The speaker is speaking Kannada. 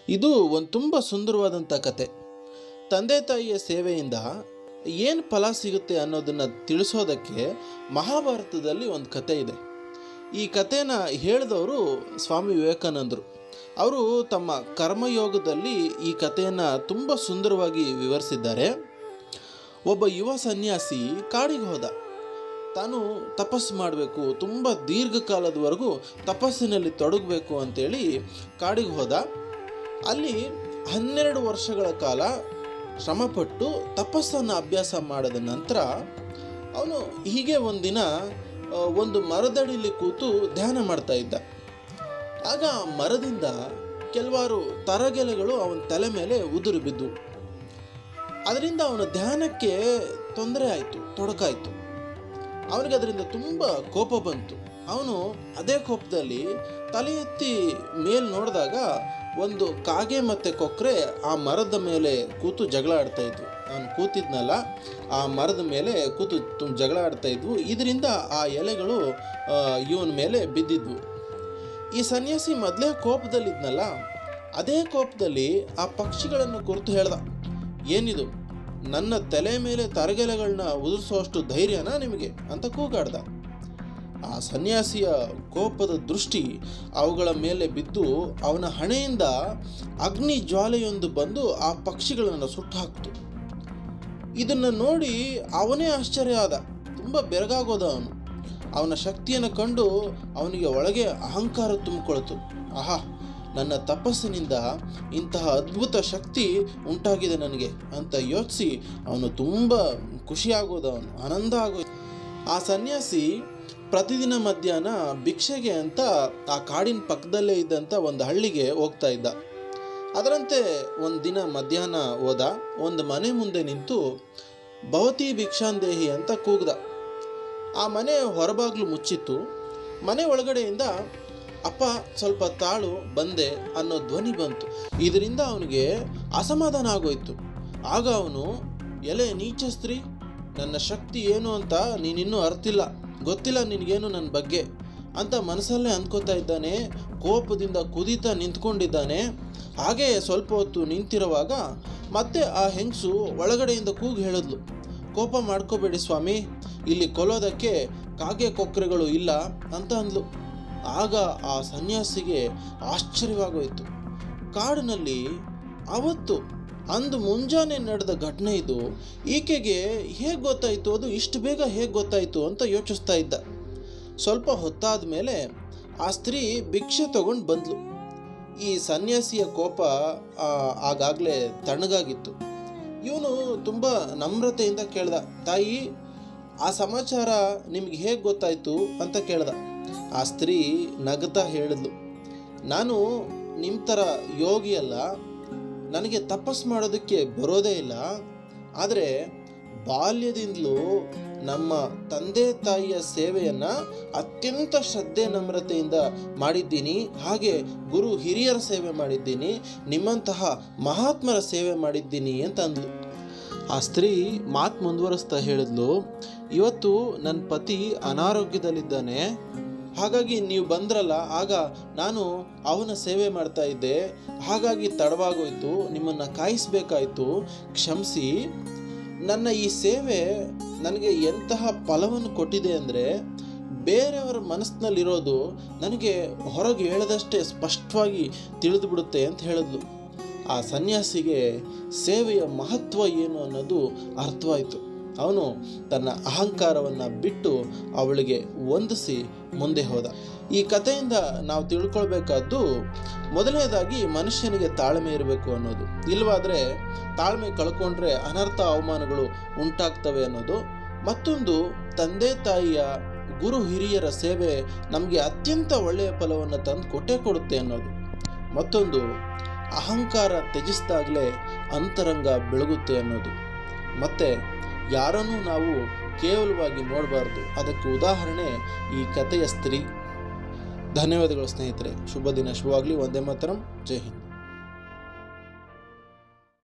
ಇದು ಒಂದು ತುಂಬ ಸುಂದರವಾದಂಥ ಕತೆ ತಂದೆ ತಾಯಿಯ ಸೇವೆಯಿಂದ ಏನು ಫಲ ಸಿಗುತ್ತೆ ಅನ್ನೋದನ್ನು ತಿಳಿಸೋದಕ್ಕೆ ಮಹಾಭಾರತದಲ್ಲಿ ಒಂದು ಕತೆ ಇದೆ ಈ ಕಥೆನ ಹೇಳಿದವರು ಸ್ವಾಮಿ ವಿವೇಕಾನಂದರು ಅವರು ತಮ್ಮ ಕರ್ಮಯೋಗದಲ್ಲಿ ಈ ಕಥೆಯನ್ನು ತುಂಬ ಸುಂದರವಾಗಿ ವಿವರಿಸಿದ್ದಾರೆ ಒಬ್ಬ ಯುವ ಸನ್ಯಾಸಿ ಕಾಡಿಗೆ ಹೋದ ತಾನು ತಪಸ್ಸು ಮಾಡಬೇಕು ತುಂಬ ದೀರ್ಘಕಾಲದವರೆಗೂ ತಪಸ್ಸಿನಲ್ಲಿ ತೊಡಗಬೇಕು ಅಂತೇಳಿ ಕಾಡಿಗೆ ಹೋದ ಅಲ್ಲಿ ಹನ್ನೆರಡು ವರ್ಷಗಳ ಕಾಲ ಶ್ರಮಪಟ್ಟು ತಪಸ್ಸನ್ನು ಅಭ್ಯಾಸ ಮಾಡಿದ ನಂತರ ಅವನು ಹೀಗೆ ಒಂದಿನ ಆ, ಒಂದು ಮರದಡಿಲಿ ಕೂತು ಧ್ಯಾನ ಮಾಡ್ತಾ ಇದ್ದ ಆಗ ಆ ಮರದಿಂದ ಕೆಲವಾರು ತರಗೆಲೆಗಳು ಅವನ ತಲೆ ಮೇಲೆ ಉದುರು ಬಿದ್ದು ಅದರಿಂದ ಅವನ ಧ್ಯಾನಕ್ಕೆ ತೊಂದರೆ ಆಯಿತು ತೊಡಕಾಯಿತು ಅವನಿಗೆ ಅದರಿಂದ ತುಂಬ ಕೋಪ ಬಂತು ಅವನು ಅದೇ ಕೋಪದಲ್ಲಿ ತಲೆ ಎತ್ತಿ ಮೇಲೆ ನೋಡಿದಾಗ ಒಂದು ಕಾಗೆ ಮತ್ತು ಕೊಕ್ಕರೆ ಆ ಮರದ ಮೇಲೆ ಕೂತು ಜಗಳ ಆಡ್ತಾ ಇದ್ವು ಅವನು ಕೂತಿದ್ನಲ್ಲ ಆ ಮರದ ಮೇಲೆ ಕೂತು ತುಂಬ ಜಗಳ ಆಡ್ತಾ ಇದ್ವು ಇದರಿಂದ ಆ ಎಲೆಗಳು ಇವನ ಮೇಲೆ ಬಿದ್ದಿದ್ವು ಈ ಸನ್ಯಾಸಿ ಮೊದಲೇ ಕೋಪದಲ್ಲಿದ್ನಲ್ಲ ಅದೇ ಕೋಪದಲ್ಲಿ ಆ ಪಕ್ಷಿಗಳನ್ನು ಕುರಿತು ಹೇಳ್ದ ಏನಿದು ನನ್ನ ತಲೆ ಮೇಲೆ ತರಗೆಲೆಗಳನ್ನ ಉದುರಿಸುವಷ್ಟು ಧೈರ್ಯನಾ ನಿಮಗೆ ಅಂತ ಕೂಗಾಡ್ದ ಆ ಸನ್ಯಾಸಿಯ ಕೋಪದ ದೃಷ್ಟಿ ಅವುಗಳ ಮೇಲೆ ಬಿದ್ದು ಅವನ ಹಣೆಯಿಂದ ಅಗ್ನಿ ಜ್ವಾಲೆಯೊಂದು ಬಂದು ಆ ಪಕ್ಷಿಗಳನ್ನು ಸುಟ್ಟು ಹಾಕ್ತು ಇದನ್ನು ನೋಡಿ ಅವನೇ ಆಶ್ಚರ್ಯ ಆದ ತುಂಬ ಬೆರಗಾಗೋದ ಅವನು ಅವನ ಶಕ್ತಿಯನ್ನು ಕಂಡು ಅವನಿಗೆ ಒಳಗೆ ಅಹಂಕಾರ ತುಂಬಿಕೊಳ್ತು ಆಹಾ ನನ್ನ ತಪಸ್ಸಿನಿಂದ ಇಂತಹ ಅದ್ಭುತ ಶಕ್ತಿ ಉಂಟಾಗಿದೆ ನನಗೆ ಅಂತ ಯೋಚಿಸಿ ಅವನು ತುಂಬ ಖುಷಿಯಾಗೋದು ಅವನು ಆನಂದ ಆಗೋದು ಆ ಸನ್ಯಾಸಿ ಪ್ರತಿದಿನ ಮಧ್ಯಾಹ್ನ ಭಿಕ್ಷೆಗೆ ಅಂತ ಆ ಕಾಡಿನ ಪಕ್ಕದಲ್ಲೇ ಇದ್ದಂಥ ಒಂದು ಹಳ್ಳಿಗೆ ಹೋಗ್ತಾ ಇದ್ದ ಅದರಂತೆ ಒಂದು ದಿನ ಮಧ್ಯಾಹ್ನ ಹೋದ ಒಂದು ಮನೆ ಮುಂದೆ ನಿಂತು ಭವತಿ ಭಿಕ್ಷಾಂದೇಹಿ ಅಂತ ಕೂಗ್ದ ಆ ಮನೆ ಹೊರಬಾಗ್ಲು ಮುಚ್ಚಿತ್ತು ಮನೆ ಒಳಗಡೆಯಿಂದ ಅಪ್ಪ ಸ್ವಲ್ಪ ತಾಳು ಬಂದೆ ಅನ್ನೋ ಧ್ವನಿ ಬಂತು ಇದರಿಂದ ಅವನಿಗೆ ಅಸಮಾಧಾನ ಆಗೋಯ್ತು ಆಗ ಅವನು ಎಲೆ ನೀಚ ಸ್ತ್ರೀ ನನ್ನ ಶಕ್ತಿ ಏನು ಅಂತ ನೀನಿನ್ನೂ ಅರ್ತಿಲ್ಲ ಗೊತ್ತಿಲ್ಲ ನಿನಗೇನು ನನ್ನ ಬಗ್ಗೆ ಅಂತ ಮನಸ್ಸಲ್ಲೇ ಅಂದ್ಕೋತಾ ಇದ್ದಾನೆ ಕೋಪದಿಂದ ಕುದೀತಾ ನಿಂತ್ಕೊಂಡಿದ್ದಾನೆ ಹಾಗೆ ಸ್ವಲ್ಪ ಹೊತ್ತು ನಿಂತಿರುವಾಗ ಮತ್ತೆ ಆ ಹೆಂಗಸು ಒಳಗಡೆಯಿಂದ ಕೂಗಿ ಹೇಳಿದ್ಲು ಕೋಪ ಮಾಡ್ಕೋಬೇಡಿ ಸ್ವಾಮಿ ಇಲ್ಲಿ ಕೊಲ್ಲೋದಕ್ಕೆ ಕಾಗೆ ಕೊಕ್ಕರೆಗಳು ಇಲ್ಲ ಅಂತ ಅಂದ್ಲು ಆಗ ಆ ಸನ್ಯಾಸಿಗೆ ಆಶ್ಚರ್ಯವಾಗೋಯ್ತು ಕಾಡಿನಲ್ಲಿ ಅವತ್ತು ಅಂದು ಮುಂಜಾನೆ ನಡೆದ ಘಟನೆ ಇದು ಈಕೆಗೆ ಹೇಗೆ ಗೊತ್ತಾಯಿತು ಅದು ಇಷ್ಟು ಬೇಗ ಹೇಗೆ ಗೊತ್ತಾಯಿತು ಅಂತ ಯೋಚಿಸ್ತಾ ಇದ್ದ ಸ್ವಲ್ಪ ಹೊತ್ತಾದ ಮೇಲೆ ಆ ಸ್ತ್ರೀ ಭಿಕ್ಷೆ ತಗೊಂಡು ಬಂದ್ಲು ಈ ಸನ್ಯಾಸಿಯ ಕೋಪ ಆಗಾಗಲೇ ತಣ್ಣಗಾಗಿತ್ತು ಇವನು ತುಂಬ ನಮ್ರತೆಯಿಂದ ಕೇಳ್ದ ತಾಯಿ ಆ ಸಮಾಚಾರ ನಿಮ್ಗೆ ಹೇಗೆ ಗೊತ್ತಾಯಿತು ಅಂತ ಕೇಳ್ದ ಆ ಸ್ತ್ರೀ ನಗ್ತಾ ಹೇಳಿದ್ಲು ನಾನು ನಿಮ್ಮ ಥರ ಯೋಗಿ ಅಲ್ಲ ನನಗೆ ತಪಸ್ ಮಾಡೋದಕ್ಕೆ ಬರೋದೇ ಇಲ್ಲ ಆದರೆ ಬಾಲ್ಯದಿಂದಲೂ ನಮ್ಮ ತಂದೆ ತಾಯಿಯ ಸೇವೆಯನ್ನು ಅತ್ಯಂತ ಶ್ರದ್ಧೆ ನಮ್ರತೆಯಿಂದ ಮಾಡಿದ್ದೀನಿ ಹಾಗೆ ಗುರು ಹಿರಿಯರ ಸೇವೆ ಮಾಡಿದ್ದೀನಿ ನಿಮ್ಮಂತಹ ಮಹಾತ್ಮರ ಸೇವೆ ಮಾಡಿದ್ದೀನಿ ಅಂತ ಅಂದ್ಲು ಆ ಸ್ತ್ರೀ ಮಾತು ಮುಂದುವರಿಸ್ತಾ ಹೇಳಿದ್ಲು ಇವತ್ತು ನನ್ನ ಪತಿ ಅನಾರೋಗ್ಯದಲ್ಲಿದ್ದಾನೆ ಹಾಗಾಗಿ ನೀವು ಬಂದ್ರಲ್ಲ ಆಗ ನಾನು ಅವನ ಸೇವೆ ಮಾಡ್ತಾ ಇದ್ದೆ ಹಾಗಾಗಿ ತಡವಾಗೋಯ್ತು ನಿಮ್ಮನ್ನು ಕಾಯಿಸ್ಬೇಕಾಯ್ತು ಕ್ಷಮಿಸಿ ನನ್ನ ಈ ಸೇವೆ ನನಗೆ ಎಂತಹ ಫಲವನ್ನು ಕೊಟ್ಟಿದೆ ಅಂದರೆ ಬೇರೆಯವರ ಮನಸ್ಸಿನಲ್ಲಿರೋದು ನನಗೆ ಹೊರಗೆ ಹೇಳದಷ್ಟೇ ಸ್ಪಷ್ಟವಾಗಿ ತಿಳಿದು ಬಿಡುತ್ತೆ ಅಂತ ಹೇಳಿದ್ಲು ಆ ಸನ್ಯಾಸಿಗೆ ಸೇವೆಯ ಮಹತ್ವ ಏನು ಅನ್ನೋದು ಅರ್ಥವಾಯಿತು ಅವನು ತನ್ನ ಅಹಂಕಾರವನ್ನು ಬಿಟ್ಟು ಅವಳಿಗೆ ವಂದಿಸಿ ಮುಂದೆ ಹೋದ ಈ ಕಥೆಯಿಂದ ನಾವು ತಿಳ್ಕೊಳ್ಬೇಕಾದ್ದು ಮೊದಲನೇದಾಗಿ ಮನುಷ್ಯನಿಗೆ ತಾಳ್ಮೆ ಇರಬೇಕು ಅನ್ನೋದು ಇಲ್ಲವಾದರೆ ತಾಳ್ಮೆ ಕಳ್ಕೊಂಡ್ರೆ ಅನರ್ಥ ಅವಮಾನಗಳು ಉಂಟಾಗ್ತವೆ ಅನ್ನೋದು ಮತ್ತೊಂದು ತಂದೆ ತಾಯಿಯ ಗುರು ಹಿರಿಯರ ಸೇವೆ ನಮಗೆ ಅತ್ಯಂತ ಒಳ್ಳೆಯ ಫಲವನ್ನು ತಂದು ಕೊಟ್ಟೇ ಕೊಡುತ್ತೆ ಅನ್ನೋದು ಮತ್ತೊಂದು ಅಹಂಕಾರ ತ್ಯಜಿಸಿದಾಗಲೇ ಅಂತರಂಗ ಬೆಳಗುತ್ತೆ ಅನ್ನೋದು ಮತ್ತು ಯಾರನ್ನೂ ನಾವು ಕೇವಲವಾಗಿ ನೋಡಬಾರ್ದು ಅದಕ್ಕೆ ಉದಾಹರಣೆ ಈ ಕಥೆಯ ಸ್ತ್ರೀ ಧನ್ಯವಾದಗಳು ಸ್ನೇಹಿತರೆ ಶುಭ ದಿನ ಶುಭವಾಗಲಿ ಒಂದೇ ಮಾತರಂ ಜೈ ಹಿಂದ್